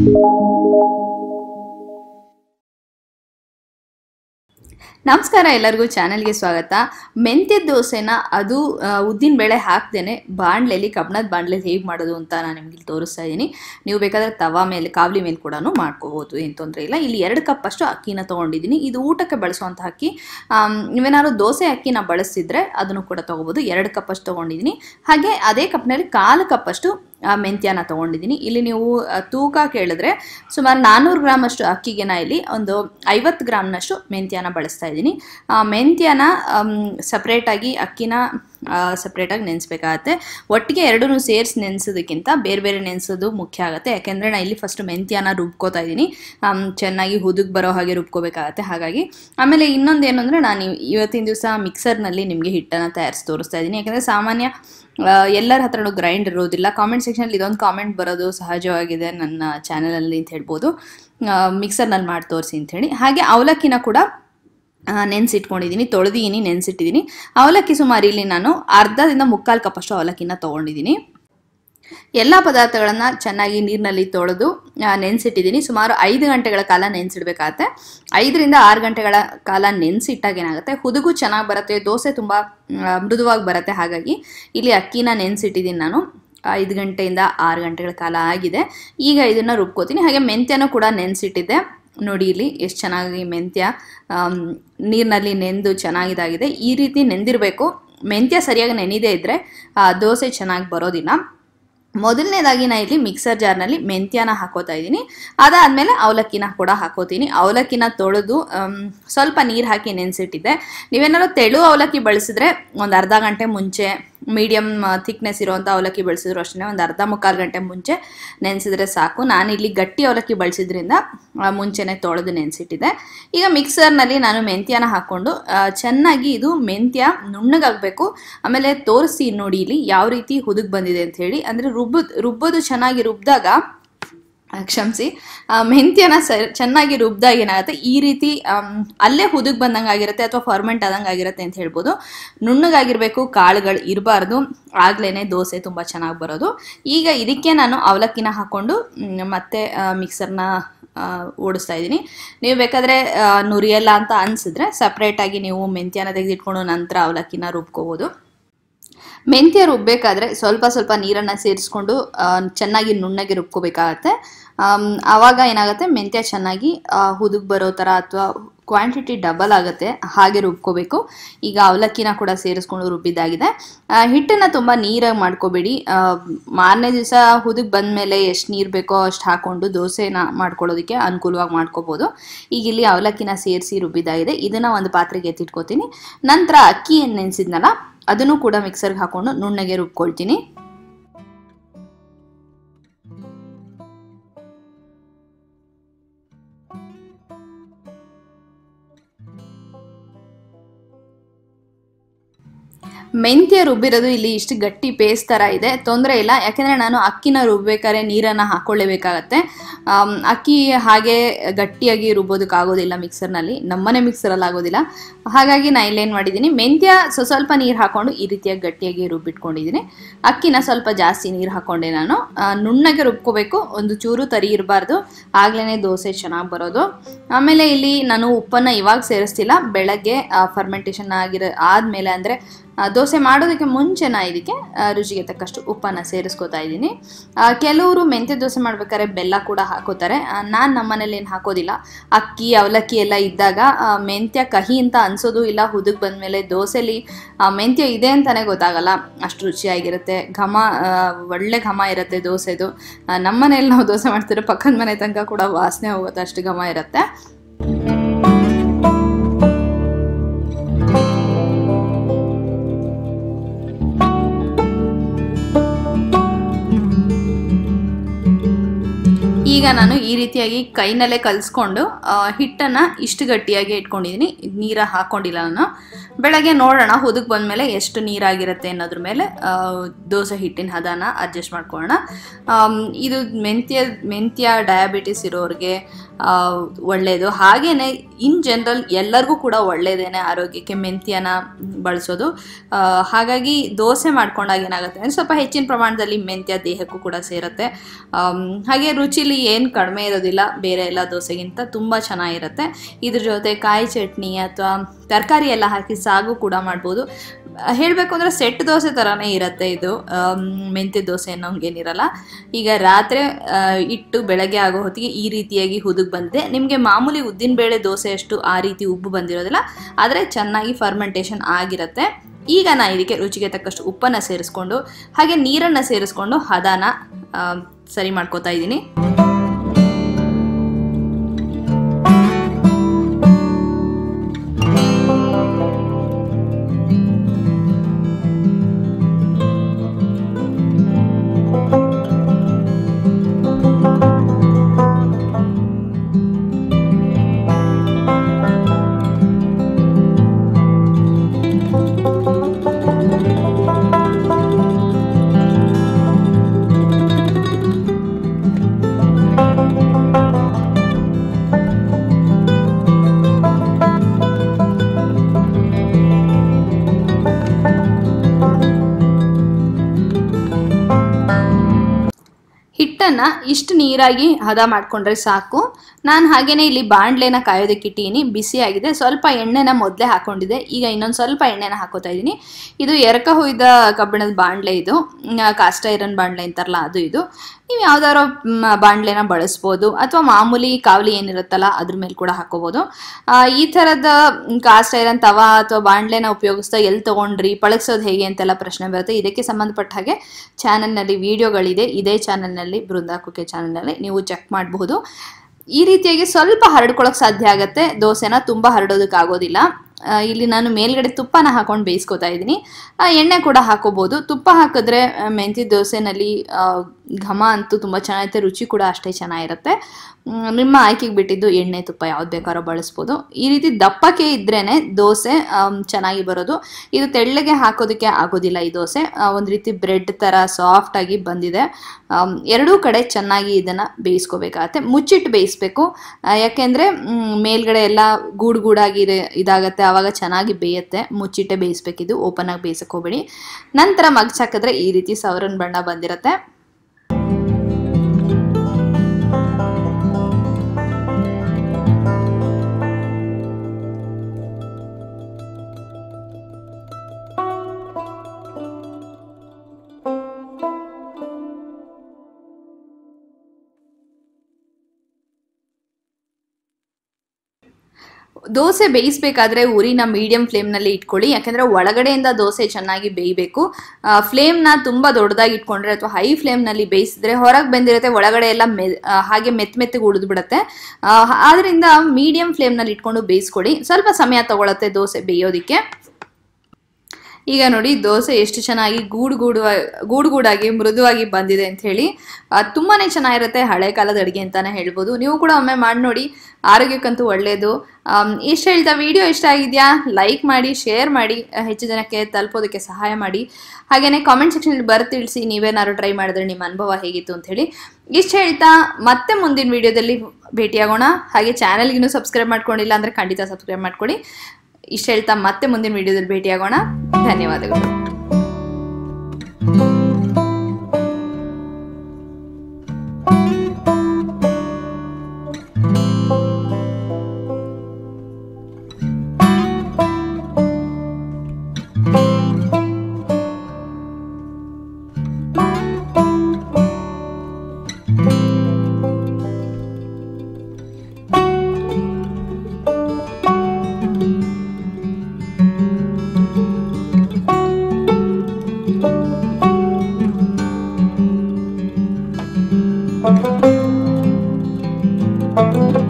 ನಮಸ್ಕಾರ ಎಲ್ಲರಿಗೂ ಚಾನೆಲ್ಗೆ ಸ್ವಾಗತ ಮೆಂತ್ಯ ದೋಸೆನ ಅದು ಉದ್ದಿನ ಬೇಳೆ ಹಾಕ್ದೇನೆ ಬಾಣಲೆಯಲ್ಲಿ ಕಬ್ಬಣದ ಬಾಣಲೆಲಿ ಹೇಗೆ ಮಾಡೋದು ಅಂತ ನಾನು ನಿಮಗೆ ತೋರಿಸ್ತಾ ಇದ್ದೀನಿ ನೀವು ಬೇಕಾದರೆ ತವಾ ಮೇಲೆ ಕಾವಲಿ ಮೇಲೆ ಕೂಡ ಮಾಡ್ಕೋಬೋದು ಏನು ತೊಂದರೆ ಇಲ್ಲ ಇಲ್ಲಿ ಎರಡು ಕಪ್ ಅಷ್ಟು ಅಕ್ಕಿನ ತೊಗೊಂಡಿದ್ದೀನಿ ಇದು ಊಟಕ್ಕೆ ಬಳಸುವಂಥ ಅಕ್ಕಿ ಆಮ್, ನೀವೇನಾದ್ರು ದೋಸೆ ಅಕ್ಕಿನ ಬಳಸಿದ್ರೆ ಅದನ್ನು ಕೂಡ ತೊಗೋಬೋದು ಎರಡು ಕಪ್ ಅಷ್ಟು ತೊಗೊಂಡಿದ್ದೀನಿ ಹಾಗೆ ಅದೇ ಕಪ್ನಲ್ಲಿ ಕಾಲು ಕಪ್ ಅಷ್ಟು ಆ, ಮೆಂತ್ಯನ ತೊಗೊಂಡಿದ್ದೀನಿ ಇಲ್ಲಿ ನೀವು ಆ, ತೂಕ ಕೇಳಿದ್ರೆ ಸುಮಾರು ನಾನ್ನೂರು ಗ್ರಾಮ್ ಅಷ್ಟು ಅಕ್ಕಿಗೆ ನಾ ಇಲ್ಲಿ ಒಂದು ಐವತ್ತು ಗ್ರಾಮ್ನಷ್ಟು ಮೆಂತ್ಯನ ಬಳಸ್ತಾ ಇದ್ದೀನಿ ಆ, ಮೆಂತ್ಯನ ಸಪ್ರೇಟಾಗಿ ಅಕ್ಕಿನ ಸಪ್ರೇಟಾಗಿ ನೆನೆಸ್ಬೇಕಾಗತ್ತೆ ಒಟ್ಟಿಗೆ ಎರಡೂ ಸೇರಿಸಿ ನೆನೆಸೋದಕ್ಕಿಂತ ಬೇರೆ ಬೇರೆ ನೆನೆಸೋದು ಮುಖ್ಯ ಆಗುತ್ತೆ ಯಾಕೆಂದರೆ ನಾನು ಇಲ್ಲಿ ಫಸ್ಟ್ ಮೆಂತ್ಯನ ರುಬ್ಕೋತಾ ಇದ್ದೀನಿ ಆಮ್, ಚೆನ್ನಾಗಿ ಹುದುಗ್ ಬರೋ ಹಾಗೆ ರುಬ್ಕೋಬೇಕಾಗತ್ತೆ ಹಾಗಾಗಿ ಆಮೇಲೆ ಇನ್ನೊಂದು ಏನು ಅಂದರೆ ನಾನು ಇವತ್ತಿನ ದಿವಸ ಮಿಕ್ಸರ್ನಲ್ಲಿ ನಿಮಗೆ ಹಿಟ್ಟನ್ನು ತಯಾರಿಸಿ ತೋರಿಸ್ತಾ ಇದ್ದೀನಿ ಯಾಕೆಂದರೆ ಸಾಮಾನ್ಯ ಆ, ಎಲ್ಲರ ಹತ್ರನೂ ಗ್ರೈಂಡ್ ಇರೋದಿಲ್ಲ ಕಾಮೆಂಟ್ ಸೆಕ್ಷನಲ್ಲಿ ಇದೊಂದು ಕಾಮೆಂಟ್ ಬರೋದು ಸಹಜವಾಗಿದೆ ನನ್ನ ಚಾನಲಲ್ಲಿ ಅಂತ ಹೇಳ್ಬೋದು ಮಿಕ್ಸರ್ನಲ್ಲಿ ಮಾಡಿ ತೋರಿಸಿ ಅಂಥೇಳಿ ಹಾಗೆ ಅವಲಕ್ಕಿನ ಕೂಡ ನೆನೆಸಿಟ್ಕೊಂಡಿದ್ದೀನಿ ತೊಳೆದಿದ್ದೀನಿ ನೆನೆಸಿಟ್ಟಿದ್ದೀನಿ ಅವಲಕ್ಕಿ ಸುಮಾರು ಇಲ್ಲಿ ನಾನು ಅರ್ಧದಿಂದ ಮುಕ್ಕಾಲು ಕಪ್ಪಷ್ಟು ಅವಲಕ್ಕಿನ ತೊಗೊಂಡಿದ್ದೀನಿ ಎಲ್ಲ ಪದಾರ್ಥಗಳನ್ನು ಚೆನ್ನಾಗಿ ನೀರಿನಲ್ಲಿ ತೊಳೆದು ನೆನೆಸಿಟ್ಟಿದ್ದೀನಿ ಸುಮಾರು ಐದು ಗಂಟೆಗಳ ಕಾಲ ನೆನೆಸಿಡ್ಬೇಕಾಗತ್ತೆ ಐದರಿಂದ ಆರು ಗಂಟೆಗಳ ಕಾಲ ನೆನೆಸಿಟ್ಟಾಗ ಏನಾಗುತ್ತೆ ಹುದುಗು ಚೆನ್ನಾಗಿ ಬರುತ್ತೆ ದೋಸೆ ತುಂಬ ಆ, ಮೃದುವಾಗಿ ಬರುತ್ತೆ ಹಾಗಾಗಿ ಇಲ್ಲಿ ಅಕ್ಕಿನ ನೆನೆಸಿಟ್ಟಿದ್ದೀನಿ ನಾನು ಐದು ಗಂಟೆಯಿಂದ ಆರು ಗಂಟೆಗಳ ಕಾಲ ಆಗಿದೆ ಈಗ ಇದನ್ನು ರುಬ್ಕೋತೀನಿ ಹಾಗೆ ಮೆಂತ್ಯನೂ ಕೂಡ ನೆನೆಸಿಟ್ಟಿದ್ದೆ ನೋಡಿ ಇಲ್ಲಿ ಎಷ್ಟು ಚೆನ್ನಾಗಿ ಮೆಂತ್ಯ ಆಮ್, ನೀರಿನಲ್ಲಿ ನೆಂದು ಚೆನ್ನಾಗಿದಾಗಿದೆ ಈ ರೀತಿ ನೆಂದಿರಬೇಕು ಮೆಂತ್ಯ ಸರಿಯಾಗಿ ನೆನೆದೇ ಇದ್ದರೆ ದೋಸೆ ಚೆನ್ನಾಗಿ ಬರೋದಿಲ್ಲ ಮೊದಲನೇದಾಗಿ ನಾನು ಇಲ್ಲಿ ಮಿಕ್ಸರ್ ಜಾರ್ನಲ್ಲಿ ಮೆಂತ್ಯನ ಹಾಕೋತಾ ಇದ್ದೀನಿ ಅದಾದಮೇಲೆ ಅವಲಕ್ಕಿನ ಕೂಡ ಹಾಕೋತೀನಿ ಅವಲಕ್ಕಿನ ತೊಳೆದು ಆಮ್, ಸ್ವಲ್ಪ ನೀರು ಹಾಕಿ ನೆನೆಸಿಟ್ಟಿದ್ದೆ ನೀವೇನಾದ್ರು ತೆಳು ಅವಲಕ್ಕಿ ಬಳಸಿದ್ರೆ ಒಂದು ಅರ್ಧ ಗಂಟೆ ಮುಂಚೆ ಮೀಡಿಯಮ್ ಥಿಕ್ನೆಸ್ ಇರುವಂಥ ಅವಲಕ್ಕಿ ಬಳಸಿದ್ರು ಅಷ್ಟೇ ಒಂದು ಅರ್ಧ ಮುಕ್ಕಾಲು ಗಂಟೆ ಮುಂಚೆ ನೆನೆಸಿದ್ರೆ ಸಾಕು ನಾನು ಇಲ್ಲಿ ಗಟ್ಟಿ ಅವಲಕ್ಕಿ ಬಳಸಿದ್ರಿಂದ ಆ, ಮುಂಚೆನೇ ತೊಳೆದು ನೆನೆಸಿಟ್ಟಿದ್ದೆ ಈಗ ಮಿಕ್ಸರ್ನಲ್ಲಿ ನಾನು ಮೆಂತ್ಯನ ಹಾಕ್ಕೊಂಡು ಆ, ಚೆನ್ನಾಗಿ ಇದು ಮೆಂತ್ಯ ನುಣ್ಣಗಾಗಬೇಕು ಆಮೇಲೆ ತೋರಿಸಿ ನೋಡಿ ಇಲ್ಲಿ ಯಾವ ರೀತಿ ಹುದುಗ್ ಬಂದಿದೆ ಅಂತ ಹೇಳಿ ಅಂದರೆ ರುಬ್ಬದ್ ರುಬ್ಬೋದು ಚೆನ್ನಾಗಿ ರುಬ್ಬಿದಾಗ ಕ್ಷಮಿಸಿ ಆ, ಮೆಂತ್ಯನ ಸ ಚೆನ್ನಾಗಿ ರುಬ್ದಾಗ ಏನಾಗುತ್ತೆ ಈ ರೀತಿ ಆಮ್, ಅಲ್ಲೇ ಹುದುಗ್ ಬಂದಂಗೆ ಆಗಿರುತ್ತೆ ಅಥವಾ ಫರ್ಮೆಂಟ್ ಆದಂಗೆ ಆಗಿರುತ್ತೆ ಅಂತ ಹೇಳ್ಬೋದು ನುಣ್ಣಗಾಗಿರಬೇಕು ಕಾಳುಗಳು ಇರಬಾರ್ದು ಆಗ್ಲೇ ದೋಸೆ ತುಂಬ ಚೆನ್ನಾಗಿ ಬರೋದು ಈಗ ಇದಕ್ಕೆ ನಾನು ಅವಲಕ್ಕಿನ ಹಾಕ್ಕೊಂಡು ಮ್, ಮತ್ತೆ ಆ, ಮಿಕ್ಸರ್ನ ಆ, ಓಡಿಸ್ತಾ ಇದ್ದೀನಿ ನೀವು ಬೇಕಾದರೆ ಆ, ನುರಿಯಲ್ಲ ಅಂತ ಅನಿಸಿದ್ರೆ ಸಪ್ರೇಟಾಗಿ ನೀವು ಮೆಂತ್ಯನ ತೆಗೆದಿಟ್ಕೊಂಡು ನಂತರ ಅವಲಕ್ಕಿನ ರುಬ್ಕೋಬೋದು ಮೆಂತ್ಯ ರುಬ್ಬೇಕಾದ್ರೆ ಸ್ವಲ್ಪ ಸ್ವಲ್ಪ ನೀರನ್ನು ಸೇರಿಸ್ಕೊಂಡು ಆ, ಚೆನ್ನಾಗಿ ನುಣ್ಣಗೆ ರುಬ್ಕೋಬೇಕಾಗತ್ತೆ ಆಮ್, ಆವಾಗ ಏನಾಗುತ್ತೆ ಮೆಂತ್ಯ ಚೆನ್ನಾಗಿ ಹುದುಗ್ ಬರೋ ಥರ ಅಥವಾ ಕ್ವಾಂಟಿಟಿ ಡಬಲ್ ಆಗುತ್ತೆ ಹಾಗೆ ರುಬ್ಕೋಬೇಕು ಈಗ ಅವಲಕ್ಕಿನ ಕೂಡ ಸೇರಿಸ್ಕೊಂಡು ರುಬ್ಬಿದ್ದಾಗಿದೆ ಆ, ಹಿಟ್ಟನ್ನ ತುಂಬ ನೀರಾಗಿ ಮಾಡ್ಕೋಬೇಡಿ ಮಾರನೇ ದಿವಸ ಹುದುಗ್ ಬಂದಮೇಲೆ ಎಷ್ಟು ನೀರು ಬೇಕೋ ಅಷ್ಟು ಹಾಕ್ಕೊಂಡು ದೋಸೆನ ಮಾಡ್ಕೊಳ್ಳೋದಕ್ಕೆ ಅನುಕೂಲವಾಗಿ ಮಾಡ್ಕೋಬೋದು ಈಗ ಇಲ್ಲಿ ಅವಲಕ್ಕಿನ ಸೇರಿಸಿ ರುಬ್ಬಿದ್ದಾಗಿದೆ ಇದನ್ನು ಒಂದು ಪಾತ್ರೆಗೆ ಎತ್ತಿಟ್ಕೋತೀನಿ ನಂತರ ಅಕ್ಕಿ ಏನು ನೆನೆಸಿದ್ನಲ್ಲ ಅದನ್ನು ಕೂಡ ಮಿಕ್ಸರ್ಗೆ ಹಾಕೊಂಡು ನುಣ್ಣಗೆ ರುಬ್ಕೊಳ್ತೀನಿ ಮೆಂತ್ಯ ರುಬ್ಬಿರೋದು ಇಲ್ಲಿ ಇಷ್ಟು ಗಟ್ಟಿ ಪೇಸ್ಟ್ ಥರ ಇದೆ ತೊಂದರೆ ಇಲ್ಲ ಯಾಕೆಂದರೆ ನಾನು ಅಕ್ಕಿನ ರುಬ್ಬೇಕಾದ್ರೆ ನೀರನ್ನು ಹಾಕ್ಕೊಳ್ಳೇಬೇಕಾಗತ್ತೆ ಆಮ್, ಅಕ್ಕಿ ಹಾಗೆ ಗಟ್ಟಿಯಾಗಿ ರುಬ್ಬೋದಕ್ಕಾಗೋದಿಲ್ಲ ಮಿಕ್ಸರ್ನಲ್ಲಿ ನಮ್ಮನೆ ಮಿಕ್ಸರಲ್ಲಿ ಆಗೋದಿಲ್ಲ ಹಾಗಾಗಿ ನಾನು ಇಲ್ಲೇನು ಮಾಡಿದ್ದೀನಿ ಮೆಂತ್ಯ ಸ್ವ ಸ್ವಲ್ಪ ನೀರು ಹಾಕ್ಕೊಂಡು ಈ ರೀತಿಯಾಗಿ ಗಟ್ಟಿಯಾಗಿ ರುಬ್ಬಿಟ್ಕೊಂಡಿದ್ದೀನಿ ಅಕ್ಕಿನ ಸ್ವಲ್ಪ ಜಾಸ್ತಿ ನೀರು ಹಾಕ್ಕೊಂಡೆ ನಾನು ಆ, ನುಣ್ಣಗೆ ರುಬ್ಕೋಬೇಕು ಒಂದು ಚೂರು ತರಿ ಇರಬಾರ್ದು ಆಗ್ಲೇ ದೋಸೆ ಚೆನ್ನಾಗಿ ಬರೋದು ಆಮೇಲೆ ಇಲ್ಲಿ ನಾನು ಉಪ್ಪನ್ನು ಇವಾಗ ಸೇರಿಸ್ತಿಲ್ಲ ಬೆಳಗ್ಗೆ ಫರ್ಮೆಂಟೇಷನ್ ಆಗಿರೋ ಆದಮೇಲೆ ಅಂದರೆ ದೋಸೆ ಮಾಡೋದಕ್ಕೆ ಮುಂಚೆ ನಾ ಇದಕ್ಕೆ ಆ, ರುಚಿಗೆ ತಕ್ಕಷ್ಟು ಉಪ್ಪನ್ನು ಸೇರಿಸ್ಕೊತಾ ಇದ್ದೀನಿ ಆ, ಕೆಲವರು ಮೆಂತ್ಯ ದೋಸೆ ಮಾಡ್ಬೇಕಾದ್ರೆ ಬೆಲ್ಲ ಕೂಡ ಹಾಕೋತಾರೆ ನಾನು ನಮ್ಮನೇಲಿ ಏನು ಹಾಕೋದಿಲ್ಲ ಅಕ್ಕಿ ಅವಲಕ್ಕಿ ಎಲ್ಲ ಇದ್ದಾಗ ಆ, ಮೆಂತ್ಯ ಕಹಿ ಅಂತ ಅನ್ಸೋದು ಇಲ್ಲ ಹುದುಗ್ ಬಂದಮೇಲೆ ದೋಸೆಲಿ ಆ, ಮೆಂತ್ಯ ಇದೆ ಅಂತಲೇ ಗೊತ್ತಾಗಲ್ಲ ಅಷ್ಟು ರುಚಿಯಾಗಿರುತ್ತೆ ಘಮ ಆ, ಒಳ್ಳೆ ಘಮ ಇರುತ್ತೆ ದೋಸೆದು ಆ, ನಮ್ಮನೇಲಿ ನಾವು ದೋಸೆ ಮಾಡ್ತಿರೋ ಪಕ್ಕದ ಮನೆ ತನಕ ಕೂಡ ವಾಸನೆ ಹೋಗುತ್ತೆ ಅಷ್ಟು ಘಮ ಇರುತ್ತೆ ಈಗ ನಾನು ಈ ರೀತಿಯಾಗಿ ಕೈನಲ್ಲೇ ಕಲಿಸ್ಕೊಂಡು ಹಿಟ್ಟನ್ನು ಇಷ್ಟು ಗಟ್ಟಿಯಾಗಿ ಇಟ್ಕೊಂಡಿದ್ದೀನಿ ನೀರ ಹಾಕ್ಕೊಂಡಿಲ್ಲ ನಾನು ಬೆಳಗ್ಗೆ ನೋಡೋಣ ಹುದುಗ್ ಬಂದಮೇಲೆ ಎಷ್ಟು ನೀರಾಗಿರುತ್ತೆ ಅನ್ನೋದ್ರ ಮೇಲೆ ಆ, ದೋಸೆ ಹಿಟ್ಟಿನ ಹದನ ಅಡ್ಜಸ್ಟ್ ಮಾಡ್ಕೊಳ್ಳೋಣ ಆಮ್, ಇದು ಮೆಂತ್ಯ ಮೆಂತ್ಯ ಡಯಾಬಿಟಿಸ್ ಇರೋರಿಗೆ ಆ, ಒಳ್ಳೆಯದು ಹಾಗೆಯೇ ಇನ್ ಜನರಲ್ ಎಲ್ಲರಿಗೂ ಕೂಡ ಒಳ್ಳೆಯದೇನೆ ಆರೋಗ್ಯಕ್ಕೆ ಮೆಂತ್ಯನ ಬಳಸೋದು ಆ, ಹಾಗಾಗಿ ದೋಸೆ ಮಾಡ್ಕೊಂಡಾಗ ಏನಾಗುತ್ತೆ ಅಂದರೆ ಸ್ವಲ್ಪ ಹೆಚ್ಚಿನ ಪ್ರಮಾಣದಲ್ಲಿ ಮೆಂತ್ಯ ದೇಹಕ್ಕೂ ಕೂಡ ಸೇರುತ್ತೆ ಆಮ್, ಹಾಗೆ ರುಚಿಲಿ ಏನು ಕಡಿಮೆ ಇರೋದಿಲ್ಲ ಬೇರೆ ಎಲ್ಲ ದೋಸೆಗಿಂತ ತುಂಬ ಚೆನ್ನಾಗಿರುತ್ತೆ ಇದ್ರ ಜೊತೆ ಕಾಯಿ ಚಟ್ನಿ ಅಥವಾ ತರಕಾರಿ ಎಲ್ಲ ಹಾಕಿ ಸಾಗು ಕೂಡ ಮಾಡ್ಬೋದು ಹೇಳಬೇಕು ಅಂದರೆ ಸೆಟ್ ದೋಸೆ ಥರನೇ ಇರುತ್ತೆ ಇದು ಆಮ್, ಮೆಂತ್ಯ ದೋಸೆ ಅನ್ನೋಂಗೇನಿರಲ್ಲ ಈಗ ರಾತ್ರಿ ಆ, ಇಟ್ಟು ಬೆಳಗ್ಗೆ ಆಗೋ ಹೊತ್ತಿಗೆ ಈ ರೀತಿಯಾಗಿ ಹುದುಗ್ ಬಂದಿದೆ ನಿಮಗೆ ಮಾಮೂಲಿ ಉದ್ದಿನಬೇಳೆ ದೋಸೆ ಅಷ್ಟು ಆ ರೀತಿ ಉಬ್ಬು ಬಂದಿರೋದಿಲ್ಲ ಆದರೆ ಚೆನ್ನಾಗಿ ಫರ್ಮೆಂಟೇಷನ್ ಆಗಿರುತ್ತೆ ಈಗ ನಾ ಇದಕ್ಕೆ ರುಚಿಗೆ ತಕ್ಕಷ್ಟು ಉಪ್ಪನ್ನು ಸೇರಿಸ್ಕೊಂಡು ಹಾಗೆ ನೀರನ್ನು ಸೇರಿಸ್ಕೊಂಡು ಹದನ ಆ, ಸರಿ ಮಾಡ್ಕೋತಾ ಇದ್ದೀನಿ ಹಿಟ್ಟನ್ನು ಇಷ್ಟು ನೀರಾಗಿ ಹದ ಮಾಡಿಕೊಂಡ್ರೆ ಸಾಕು ನಾನು ಹಾಗೇನೇ ಇಲ್ಲಿ ಬಾಣಲೆನ ಕಾಯೋದಕ್ಕೆ ಇಟ್ಟೀನಿ ಬಿಸಿಯಾಗಿದೆ ಸ್ವಲ್ಪ ಎಣ್ಣೆನ ಮೊದಲೇ ಹಾಕೊಂಡಿದ್ದೆ ಈಗ ಇನ್ನೊಂದು ಸ್ವಲ್ಪ ಎಣ್ಣೆನ ಹಾಕೋತಾ ಇದ್ದೀನಿ ಇದು ಎರಕ ಹುಯ್ದ ಕಬ್ಬಿಣದ ಬಾಣಲೆ ಇದು ಕಾಸ್ಟ್ ಐರನ್ ಬಾಣಲೆ ಅಂತಾರಲ್ಲ ಅದು ಇದು ನೀವು ಯಾವ್ದಾರೋ ಮ್, ಬಾಣಲೆನ ಬಳಸ್ಬೋದು ಅಥವಾ ಮಾಮೂಲಿ ಕಾವಲಿ ಏನಿರುತ್ತಲ್ಲ ಅದ್ರ ಮೇಲೆ ಕೂಡ ಹಾಕೋಬೋದು ಆ, ಈ ಥರದ ಕಾಸ್ಟ್ ಐರನ್ ತವಾ ಅಥವಾ ಬಾಣಲೆನ ಉಪಯೋಗಿಸ್ತಾ ಎಲ್ಲಿ ತೊಗೊಂಡ್ರಿ ಪಳಗ್ಸೋದು ಹೇಗೆ ಅಂತೆಲ್ಲ ಪ್ರಶ್ನೆ ಬರುತ್ತೆ ಇದಕ್ಕೆ ಸಂಬಂಧಪಟ್ಟ ಹಾಗೆ ಚಾನಲ್ನಲ್ಲಿ ವಿಡಿಯೋಗಳಿದೆ ಇದೇ ಚಾನಲ್ನಲ್ಲಿ ಬೃಂದಾ ಕುಕ್ಕೆ ಚಾನಲ್ನಲ್ಲಿ ನೀವು ಚೆಕ್ ಮಾಡಬಹುದು ಈ ರೀತಿಯಾಗಿ ಸ್ವಲ್ಪ ಹರಡ್ಕೊಳಕ್ಕೆ ಸಾಧ್ಯ ಆಗುತ್ತೆ ದೋಸೆನ ತುಂಬ ಹರಡೋದಕ್ಕೆ ಆಗೋದಿಲ್ಲ ಆ, ಇಲ್ಲಿ ನಾನು ಮೇಲ್ಗಡೆ ತುಪ್ಪನ ಹಾಕೊಂಡು ಬೇಯಿಸ್ಕೊತಾ ಇದ್ದೀನಿ ಆ, ಎಣ್ಣೆ ಕೂಡ ಹಾಕೋಬೋದು ತುಪ್ಪ ಹಾಕಿದ್ರೆ ಆ, ಮೆಂತ್ಯ ದೋಸೆನಲ್ಲಿ ಆ, ಘಮ ಅಂತೂ ತುಂಬ ಚೆನ್ನಾಗಿರುತ್ತೆ ರುಚಿ ಕೂಡ ಅಷ್ಟೇ ಚೆನ್ನಾಗಿರುತ್ತೆ ಮ್, ನಿಮ್ಮ ಆಯ್ಕೆಗೆ ಬಿಟ್ಟಿದ್ದು ಎಣ್ಣೆ ತುಪ್ಪ ಯಾವ್ದು ಬೇಕಾದ್ರೂ ಬಳಸ್ಬೋದು ಈ ರೀತಿ ದಪ್ಪಕ್ಕೆ ಇದ್ರೇ ದೋಸೆ ಆಮ್, ಚೆನ್ನಾಗಿ ಬರೋದು ಇದು ತೆಳ್ಳಗೆ ಹಾಕೋದಕ್ಕೆ ಆಗೋದಿಲ್ಲ ಈ ದೋಸೆ ಆ, ಒಂದು ರೀತಿ ಬ್ರೆಡ್ ಥರ ಸಾಫ್ಟಾಗಿ ಬಂದಿದೆ ಆಮ್, ಎರಡೂ ಕಡೆ ಚೆನ್ನಾಗಿ ಇದನ್ನು ಬೇಯಿಸ್ಕೋಬೇಕಾಗತ್ತೆ ಮುಚ್ಚಿಟ್ಟು ಬೇಯಿಸ್ಬೇಕು ಆ, ಯಾಕೆಂದರೆ ಮ್, ಮೇಲ್ಗಡೆ ಎಲ್ಲ ಗೂಡು ಗೂಡಾಗಿ ಇದೆ- ಇದಾಗತ್ತೆ ಆವಾಗ ಚೆನ್ನಾಗಿ ಬೇಯುತ್ತೆ ಮುಚ್ಚಿಟ್ಟೆ ಬೇಯಿಸ್ಬೇಕಿದು ಓಪನ್ ಆಗಿ ಬೇಯಿಸಕ್ಕೆ ಹೋಗ್ಬೇಡಿ ನಂತರ ಮಗ್ಚ್ ಹಾಕಿದ್ರೆ ಈ ರೀತಿ ಸವರನ್ ಬಣ್ಣ ಬಂದಿರುತ್ತೆ ದೋಸೆ ಬೇಯಿಸ್ಬೇಕಾದ್ರೆ ಉರಿನ ಮೀಡಿಯಂ ಫ್ಲೇಮ್ನಲ್ಲಿ ಇಟ್ಕೊಳ್ಳಿ ಯಾಕೆಂದರೆ ಒಳಗಡೆಯಿಂದ ದೋಸೆ ಚೆನ್ನಾಗಿ ಬೇಯಬೇಕು ಫ್ಲೇಮ್ನ ತುಂಬ ದೊಡ್ಡದಾಗಿ ಇಟ್ಕೊಂಡ್ರೆ ಅಥವಾ ಹೈ ಫ್ಲೇಮ್ನಲ್ಲಿ ಬೇಯಿಸಿದ್ರೆ ಹೊರಗೆ ಬಂದಿರುತ್ತೆ ಒಳಗಡೆ ಎಲ್ಲ ಮೆ ಆ, ಹಾಗೆ ಮೆತ್ತ ಮೆತ್ತಗೆ ಉಳಿದು ಬಿಡುತ್ತೆ ಆದ್ದರಿಂದ ಮೀಡಿಯಂ ಫ್ಲೇಮ್ನಲ್ಲಿ ಇಟ್ಕೊಂಡು ಬೇಯಿಸ್ಕೊಡಿ ಸ್ವಲ್ಪ ಸಮಯ ತಗೊಳತ್ತೆ ದೋಸೆ ಬೇಯೋದಕ್ಕೆ ಈಗ ನೋಡಿ ದೋಸೆ ಎಷ್ಟು ಚೆನ್ನಾಗಿ ಗೂಡು ಗೂಡು ಗೂಡು ಗೂಡಾಗಿ ಮೃದುವಾಗಿ ಬಂದಿದೆ ಅಂತ ಹೇಳಿ ತುಂಬಾ ಚೆನ್ನಾಗಿರುತ್ತೆ ಹಳೆ ಕಾಲದ ಅಡುಗೆ ಅಂತಲೇ ಹೇಳ್ಬೋದು ನೀವು ಕೂಡ ಒಮ್ಮೆ ಮಾಡಿ ನೋಡಿ ಆರೋಗ್ಯಕ್ಕಂತೂ ಒಳ್ಳೆಯದು ಇಷ್ಟು ಹೇಳ್ತಾ ವಿಡಿಯೋ ಇಷ್ಟ ಆಗಿದೆಯಾ ಲೈಕ್ ಮಾಡಿ ಶೇರ್ ಮಾಡಿ ಆ, ಹೆಚ್ಚು ಜನಕ್ಕೆ ತಲುಪೋದಕ್ಕೆ ಸಹಾಯ ಮಾಡಿ ಹಾಗೆಯೇ ಕಾಮೆಂಟ್ ಸೆಕ್ಷನಲ್ಲಿ ಬರ್ ತಿಳಿಸಿ ನೀವೇನಾದ್ರು ಟ್ರೈ ಮಾಡಿದ್ರೆ ನಿಮ್ಮ ಅನುಭವ ಹೇಗಿತ್ತು ಅಂತ ಹೇಳಿ ಇಷ್ಟು ಹೇಳ್ತಾ ಮತ್ತೆ ಮುಂದಿನ ವಿಡಿಯೋದಲ್ಲಿ ಭೇಟಿಯಾಗೋಣ ಹಾಗೆ ಚಾನಲ್ಗಿನ್ನೂ ಸಬ್ಸ್ಕ್ರೈಬ್ ಮಾಡ್ಕೊಂಡಿಲ್ಲ ಅಂದರೆ ಖಂಡಿತ ಸಬ್ಸ್ಕ್ರೈಬ್ ಮಾಡ್ಕೊಳ್ಳಿ ಇಷ್ಟು ಹೇಳ್ತಾ ಮತ್ತೆ ಮುಂದಿನ ವಿಡಿಯೋದಲ್ಲಿ ಭೇಟಿಯಾಗೋಣ ಧನ್ಯವಾದಗಳು Thank you.